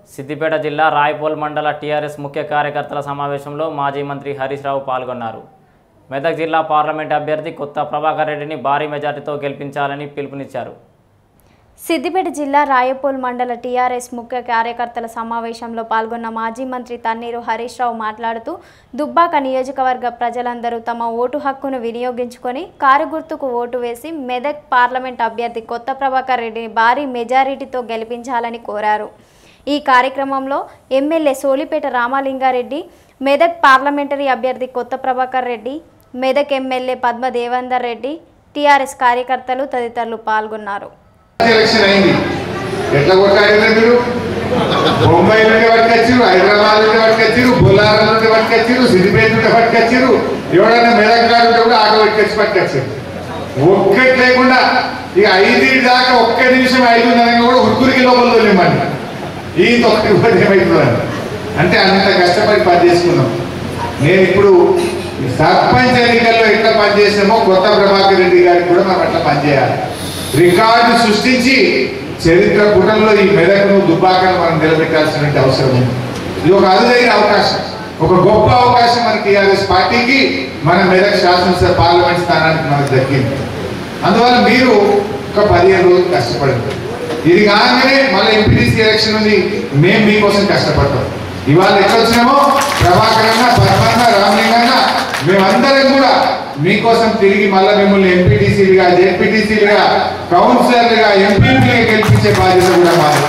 సిద్దిపేట జిల్లా రాయపోల్ మండల టీఆర్ఎస్ ముఖ్య కార్యకర్తల సమావేశంలో మాజీ మంత్రి హరీష్ రావు పాల్గొన్నారు మెదక్ జిల్లా పార్లమెంట్ అభ్యర్థి కొత్త ప్రభాకర్ రెడ్డిని భారీ మెజార్టీతో గెలిపించాలని పిలుపునిచ్చారు సిద్దిపేట జిల్లా రాయపూల్ మండల టీఆర్ఎస్ ముఖ్య కార్యకర్తల సమావేశంలో పాల్గొన్న మాజీ మంత్రి తన్నీరు హరీష్ రావు మాట్లాడుతూ దుబ్బాక నియోజకవర్గ ప్రజలందరూ తమ ఓటు హక్కును వినియోగించుకొని కారు గుర్తుకు ఓటు వేసి మెదక్ పార్లమెంట్ అభ్యర్థి కొత్త ప్రభాకర్ రెడ్డిని భారీ మెజారిటీతో గెలిపించాలని కోరారు ఈ కార్యక్రమంలో ఎమ్మెల్యే సోలిపేట రామాలింగారెడ్డి మెదక్ పార్లమెంటరీ అభ్యర్థి కొత్త ప్రభాకర్ రెడ్డి మెదక్ ఎమ్మెల్యే పద్మ దేవేందర్ రెడ్డి టీఆర్ఎస్ కార్యకర్తలు తదితరులు పాల్గొన్నారు ఎలక్షన్ అయింది ఎట్లా కొట్టాడినా మీరు బొంబాయి నుండి పట్టుకొచ్చిరు హైదరాబాద్ నుండి పట్టుకొచ్చిరు బొల్లారం నుండి పట్టుకొచ్చిరు సిద్దిపేట నుండి పట్టుకొచ్చిరు ఎవడైనా మెదక్ కాడ ఉంటే కూడా ఆటో పట్టుకొచ్చి పట్టుకొచ్చారు ఒక్కటి లేకుండా ఇక ఐదింటి దాకా ఒక్క నిమిషం ఐదున్నర కూడా ఉరుకురికి లోపల తోలేమని ఈ తొక్కటి కూడా ఏమవుతుందని అంటే అంత కష్టపడి పని చేసుకున్నాం నేను ఇప్పుడు ఈ సర్పంచ్ ఎన్నికల్లో ఎట్లా పనిచేసామో కొత్త ప్రభాకర్ రెడ్డి గారికి కూడా మనం అట్లా పనిచేయాలి రికార్డు సృష్టించి చరిత్ర పుటంలో ఈ మెదక్ను దుబ్బాకను మనం నిలబెట్టాల్సిన అవసరం ఉంది ఇది ఒక అరుదైన అవకాశం ఒక గొప్ప అవకాశం మన టీఆర్ఎస్ పార్టీకి మన మెదక్ శాసనసభ పార్లమెంట్ స్థానానికి మనకు దక్కింది అందువల్ల మీరు ఒక పదిహేను రోజులు కష్టపడండి ఇది కాగానే మళ్ళీ ఎంపీటీసీ ఎలక్షన్ ఉంది మేము మీకోసం కష్టపడతాం ఇవాళ ఎట్లా వచ్చినామో ప్రభాకర్ అన్న పద్మన్న రామలింగన్న మేమందరం కూడా మీకోసం తిరిగి మళ్ళీ మిమ్మల్ని ఎంపీటీసీలుగా జెడ్పీటీసీలుగా కౌన్సిలర్లుగా ఎంపీలుగా గెలిపించే బాధ్యత కూడా మాది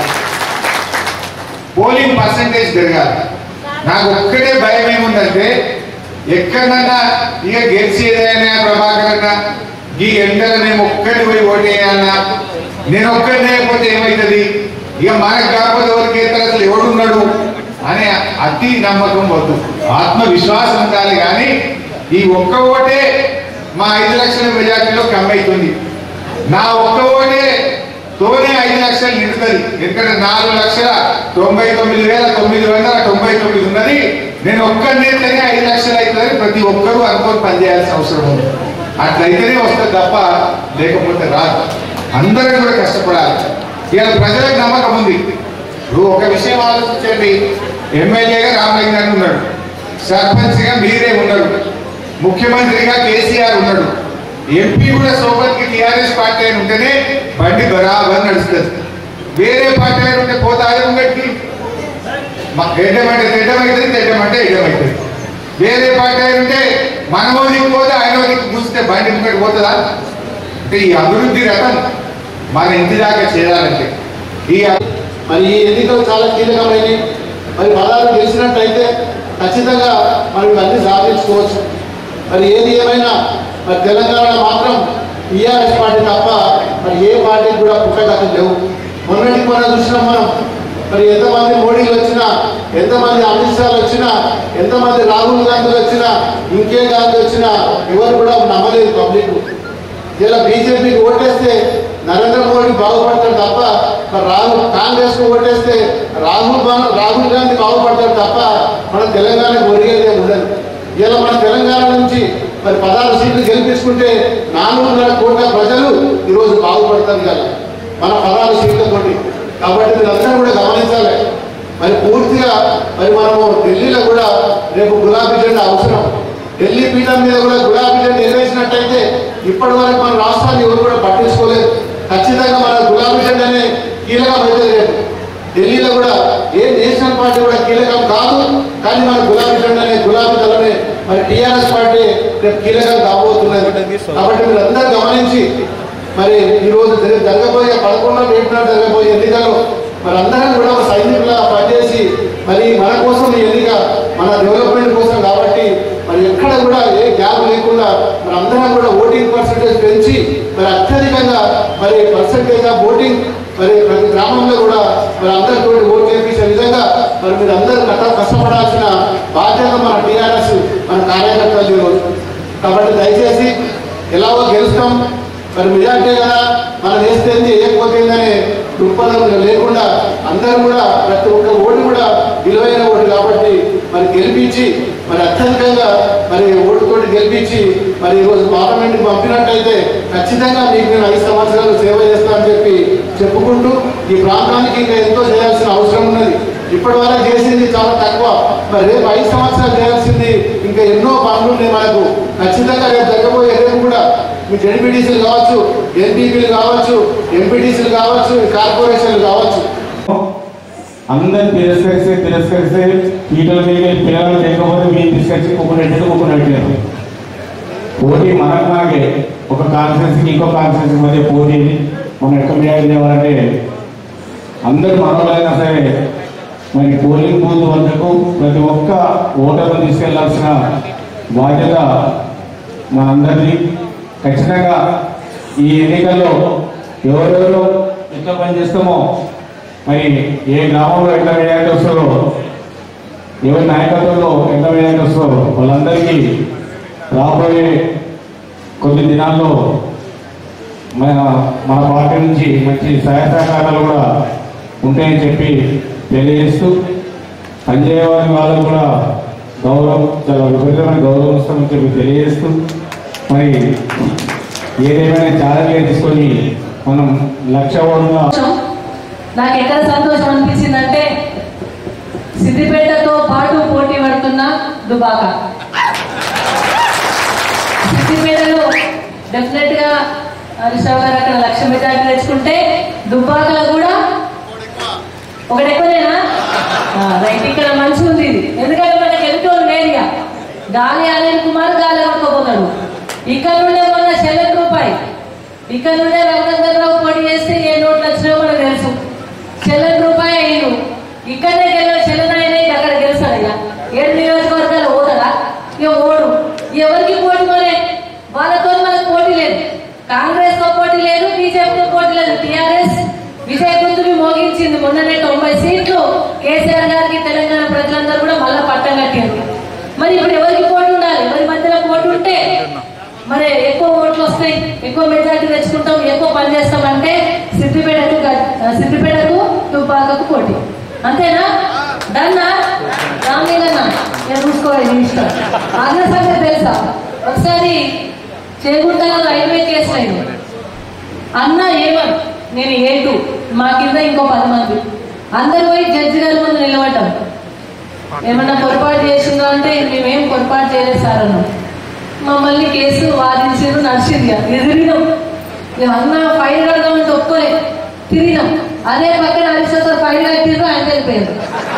పోలింగ్ పర్సంటేజ్ పెరగాలి నాకు ఒక్కటే భయం ఏముందంటే ఎక్కడన్నా ఇక గెలిచేదైనా ప్రభాకర్ అన్న ఈ ఎండలో నేను ఒక్కడిని పోయి ఓటేయాలన్నా నేను ఒక్కడిని లేకపోతే ఏమవుతుంది ఇక మనకు కాకపోతే ఎవరికి వేస్తారు అసలు ఎవడున్నాడు అనే అతి నమ్మకం వద్దు ఆత్మవిశ్వాసం ఉండాలి కానీ ఈ ఒక్క ఓటే మా ఐదు లక్షల మెజార్టీలో కమ్ అవుతుంది నా ఒక్క ఓటే తోనే ఐదు లక్షలు నిండుతుంది ఎందుకంటే నాలుగు లక్షల తొంభై తొమ్మిది వేల తొమ్మిది వందల తొంభై తొమ్మిది ఉన్నది నేను ఒక్కరినైతేనే ఐదు లక్షలు అవుతుంది ప్రతి ఒక్కరూ అనుకొని పనిచేయాల్సిన అవసరం ఉంది అట్లయితేనే వస్తుంది తప్ప లేకపోతే రాదు అందరం కూడా కష్టపడాలి ఇవాళ ప్రజలకు నమ్మకం ఉంది ఇప్పుడు ఒక విషయం ఆలోచించండి ఎమ్మెల్యేగా రామలింగ గారు ఉన్నాడు సర్పంచ్గా మీరే ఉన్నారు ముఖ్యమంత్రిగా కేసీఆర్ ఉన్నాడు ఎంపీ కూడా సోపతికి టీఆర్ఎస్ పార్టీ అని ఉంటేనే బండి బరాబర్ నడుస్తుంది వేరే పార్టీ అని ఉంటే పోతాదే ముంగటికి ఎడ్డమంటే తెడ్డమవుతుంది తెడ్డమంటే ఎడ్డమవుతుంది వేరే పార్టీ అని ఉంటే మనమో దిక్కు పోతే ఆయన దిక్కు కూస్తే బండి ముంగటి పోతుందా అంటే ఈ అభివృద్ధి రథం మన ఇంటి దాకా చేరాలంటే ఈ అభి- మరి ఈ ఎన్నికలు చాలా కీలకమైనవి మరి పదాలు గెలిచినట్టయితే ఖచ్చితంగా మరి ఇవన్నీ సాధించుకోవచ్చు మరి ఏది ఏమైనా మరి తెలంగాణలో మాత్రం టీఆర్ఎస్ పార్టీ తప్ప మరి ఏ పార్టీకి కూడా పుట్టగతులు లేవు మొన్నటి మొన్న చూసినాం మనం మరి ఎంతమంది మోడీలు వచ్చినా ఎంతమంది అమిత్ షాలు వచ్చినా ఎంతమంది రాహుల్ గాంధీలు వచ్చినా ఇంకే గాంధీ వచ్చినా ఎవరు కూడా నమ్మలేదు పబ్లిక్ ఇలా బీజేపీకి ఓటేస్తే నరేంద్ర మోడీ బాగుపడతాడు తప్ప మరి రాహుల్ కాంగ్రెస్ కు ఓటేస్తే రాహుల్ గాంధీ రాహుల్ గాంధీ బాగుపడతాడు తప్ప మన తెలంగాణకు ఒరిగేది ఏమి ఉండదు ఇలా మన తెలంగాణ నుంచి మరి పదహారు సీట్లు గెలిపించుకుంటే నాలుగున్నర కోట్ల ప్రజలు ఈరోజు బాగుపడతారు కదా మన పదహారు సీట్లతోటి కాబట్టి మీరందరూ కూడా గమనించాలి మరి పూర్తిగా మరి మనము ఢిల్లీలో కూడా రేపు గులాబీ జెండా అవసరం ఢిల్లీ పీఠం మీద కూడా గులాబీ జెండా నిర్వహించినట్టయితే ఇప్పటి వరకు మన రాష్ట్రాన్ని ఎవరు కూడా పట్టించుకోలేదు ఖచ్చితంగా మన గులాబీ జెండానే కీలకం అయితే రేపు ఢిల్లీలో కూడా ఏ నేషనల్ పార్టీ కూడా కీలకం కాదు కానీ మన గులాబీ జెండానే గులాబీ దళమే మరి టీఆర్ఎస్ పార్టీ రేపు కీలకం కాబోతున్నది కాబట్టి మీరు అందరూ గమనించి మరి ఈ రోజు జరి- జరగబోయే పదకొండో డేట్ నాడు జరగబోయే ఎన్నికల్లో మరి అందరం కూడా ఒక సైనికులా పనిచేసి మరి మన కోసం ఈ ఎన్నిక మన డెవలప్మెంట్ కోసం కాబట్టి మరి ఎక్కడ కూడా ఏ గ్యాప్ లేకుండా మరి అందరం కూడా ఓటింగ్ పర్సంటేజ్ పెంచి మరి అత్యధికంగా మరి పర్సంటేజ్ ఆఫ్ ఓటింగ్ మరి ప్రతి గ్రామంలో కూడా మరి అందరితో ఓటు వేయించే విధంగా మరి మీరు అందరూ కష్ట కష్టపడాల్సిన బాధ్యత మన టీఆర్ఎస్ మన కార్యకర్తలు ఈరోజు కాబట్టి దయచేసి ఎలాగో గెలుస్తాం మరి మెజార్టీ కదా మనం వేస్తే వేయకపోతే అనే దృక్పథం లేకుండా అందరూ కూడా ప్రతి ఒక్క ఓటు కూడా విలువైన ఓటు కాబట్టి మరి గెలిపించి మరి అత్యధికంగా మరి ఓటుతోటి గెలిపించి మరి ఈరోజు పార్లమెంట్కి పంపినట్టయితే ఖచ్చితంగా మీకు నేను ఐదు సంవత్సరాలు సేవ చేస్తానని చెప్పి చెప్పుకుంటూ ఈ ప్రాంతానికి ఇంకా ఎంతో చేయాల్సిన అవసరం ఉన్నది ఇప్పటి వరకు చేసింది చాలా తక్కువ మరి రేపు ఐదు సంవత్సరాలు చేయాల్సింది ఇంకా ఎన్నో పనులు ఉన్నాయి మనకు ఖచ్చితంగా రేపు జరగబోయే రేపు కూడా మీ జడ్పీటీసీలు కావచ్చు ఎన్పీపీలు కావచ్చు ఎంపీటీసీలు కావచ్చు కార్పొరేషన్లు కావచ్చు అందరు తిరస్కరిస్తే తిరస్కరిస్తే ఈటల మీద పిల్లలు లేకపోతే మీరు తీసుకొచ్చి కుక్కనట్టు కుక్కనట్టు పోటీ మనకు మనకే ఒక కాన్ఫరెన్స్కి ఇంకో కాన్ఫరెన్స్ మధ్య పోటీ మనం ఎక్కడ మేనేజ్ చేయాలంటే అందరు మనోళ్ళైనా సరే మరి పోలింగ్ బూత్ వద్దకు ప్రతి ఒక్క ఓటర్ను తీసుకెళ్లాల్సిన బాధ్యత మనందరిది ఖచ్చితంగా ఈ ఎన్నికల్లో ఎవరెవరు ఎట్లా పనిచేస్తామో మరి ఏ గ్రామంలో ఎట్లా వేయాలి వస్తుందో ఎవరి నాయకత్వంలో ఎట్లా వేయాలి వస్తుందో వాళ్ళందరికీ రాబోయే కొద్ది దినాల్లో మన మన పార్టీ నుంచి మంచి సహాయ సహకారాలు కూడా ఉంటాయని చెప్పి తెలియజేస్తూ పనిచేయ వారి వాళ్ళకు కూడా గౌరవం చాలా విపరీతమైన గౌరవం ఇస్తామని చెప్పి తెలియజేస్తూ మరి ఏదేమైనా ఛాలెంజ్ తీసుకొని మనం లక్ష ఓట్ల నాకు ఎక్కడ సంతోషం అనిపించిందంటే సిద్దిపేటతో పాటు పోటీ పడుతున్న దుబాక సిద్దిపేటలో డెఫినెట్ గా హరీష్రావు గారు అక్కడ లక్ష మెజార్టీ తెచ్చుకుంటే దుబ్బాకలో కూడా ఒకటి ఎక్కువనేనా ఆ, రైట్ ఇక్కడ మంచి ఉంది ఇది ఎందుకంటే మనకి ఎంతో ఏరియా గాలి అనిల్ కుమార్ గాలి కొట్టుకోపోతాడు ఇక్కడ నుండే మొన్న శరత్ రూపాయి ఇక్కడ నుండే రఘునందన్ రావు పోటీ చేస్తే ఏ నోట్లు వచ్చినాయో మనకు తెలుసు చెల్లెన్ రూపాయి అయ్యిండు ఇక్కడనే గెలవ చెల్లెన్ అయినా ఇక అక్కడ గెలుస్తాడు ఇక ఏడు నియోజకవర్గాలు ఓదరా ఇక ఓడు ఎవరికి పోటీ మరే వాళ్ళతో మనకు పోటీ లేదు కాంగ్రెస్ తో పోటీ లేదు బీజేపీతో పోటీ లేదు టిఆర్ఎస్ విజయ గుంతుని మోగించింది మొన్ననే తొంభై సీట్లు కేసీఆర్ గారికి తెలంగాణ ప్రజలందరూ కూడా మళ్ళా పట్టం కట్టారు మరి ఇప్పుడు ఎవరికి పోటీ ఉండాలి ఎవరి మధ్యలో పోటీ ఉంటే మరి ఎక్కువ ఓట్లు వస్తాయి ఎక్కువ మెజార్టీ తెచ్చుకుంటాం ఎక్కువ పని చేస్తాం అంటే సిద్దిపేటకు గ- సిద్దిపేటకు తుపాకకు పోటీ అంతేనా డన్నా రామేలన్నా నేను చూసుకోవాలి నీ ఇష్టం ఆగ్ర సంగతి తెలుసా ఒకసారి చేగుంటలో రైల్వే కేసు అయింది అన్న ఏమన్ నేను ఏటు మా కింద ఇంకో పది మంది అందరు పోయి జడ్జి గారి ముందు నిలబడ్డాం ఏమన్నా పొరపాటు చేసిందో అంటే మేమేం పొరపాటు చేయలేదు సార్ అన్నాం మమ్మల్ని కేసు వాదించారు నడిచింది ఎదిరినాం ఇక అన్న ఫైల్ కడదామంటే ఒప్పుకోలే తిరిగినాం అదే పక్కన హరీశ్వర్ ఫైల్ కట్టిర్రు ఆయన వెళ్ళిపోయారు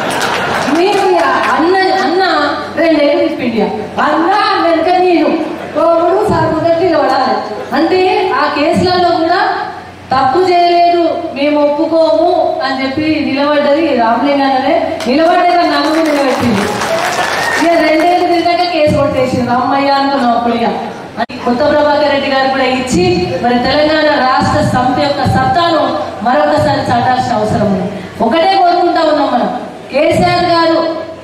మీరు ఇక అన్న అన్న రెండేళ్ళు తిప్పిండి ఇక. అన్న వెనక నేను ఓడు సాగుదట్టి పడాలి అంటే ఆ కేసులలో కూడా తప్పు చేయలేదు మేము ఒప్పుకోము అని చెప్పి నిలబడ్డది రామలింగానే నిలబడ్డది నమ్ము నిలబెట్టింది ఇక రెండేళ్ళు తిరిగాక కేసు కొట్టేసింది అమ్మయ్య అనుకున్నాం అప్పుడు ఇక కొత్త ప్రభాకర్ రెడ్డి గారు కూడా ఇచ్చి మరి తెలంగాణ రాష్ట్ర సంస్థ యొక్క సత్తాను మరొకసారి చాటాల్సిన అవసరం ఉంది ఒకటే కోరుకుంటా ఉన్నాం మనం కేసీఆర్ గారు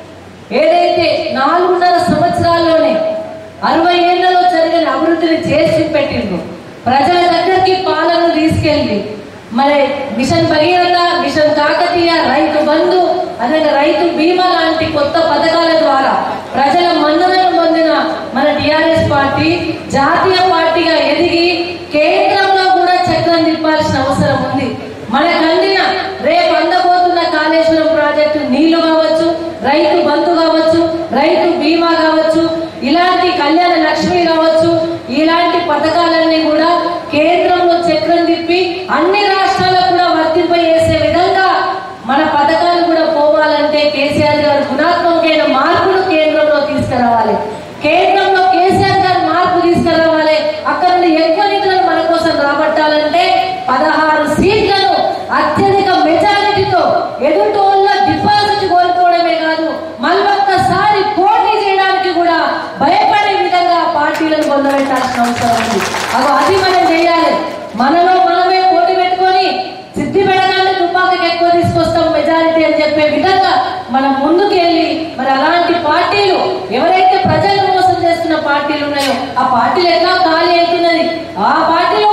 ఏదైతే నాలుగున్నర సంవత్సరాల్లోనే అరవై ఏళ్లలో జరిగిన అభివృద్ధిని చేసి పెట్టిండ్రు ప్రజల దగ్గరికి పాలన తీసుకెళ్ళి మరి మిషన్ భగీరథ మిషన్ కాకతీయ రైతు బంధు అదే రైతు బీమా లాంటి కొత్త పథకాల ద్వారా ప్రజల మన్ననను పొందిన మన టిఆర్ఎస్ పార్టీ జాతీయ పార్టీగా ఎదిగి కేంద్రంలో కూడా చక్రం తిప్పాల్సిన అవసరం ఉంది మనకు అందిన రేపు అందబోతున్న కాళేశ్వరం ప్రాజెక్టు నీళ్లు కావచ్చు రైతు బంధు కావచ్చు రైతు బీమా కావచ్చు ఇలాంటి కళ్యాణ లక్ష్మి కావచ్చు ఇలాంటి పథకాలన్నీ కూడా కేంద్రంలో చక్రం తిప్పి అన్ని రాష్ట్రాలకు కూడా వర్తింపజేసే విధంగా మన పథకాలు కూడా పోవాలంటే కేసీఆర్ గారు గుణాత్మకమైన మార్పులు కేంద్రంలో తీసుకురావాలి కేంద్రంలో కేసీఆర్ గారు మార్పు తీసుకురావాలి అక్కడ నుండి ఎక్కువ నిధులను మన కోసం రాబట్టాలంటే పదహారు సీట్లను అత్యధిక మెజారిటీతో ఎదుటోళ్ళ డిపాజిట్ కోల్పోవడమే కాదు మళ్ళొక్కసారి పోటీ చేయడానికి కూడా భయపడే విధంగా పార్టీలను పొందబెట్టాల్సిన అవసరం ఉంది అగో అది మనం చేయాలి మనలో మనమే పోటీ పెట్టుకొని సిద్ధి పెడగానే తుపాకి ఎక్కువ తీసుకొస్తాం మెజారిటీ అని చెప్పే విధంగా మనం ముందుకు వెళ్ళి మరి అలాంటి పార్టీలు ఎవరైతే ప్రజలు మోసం చేస్తున్న పార్టీలు ఉన్నాయో ఆ పార్టీలు ఎట్లా ఖాళీ అవుతున్నది ఆ పార్టీలో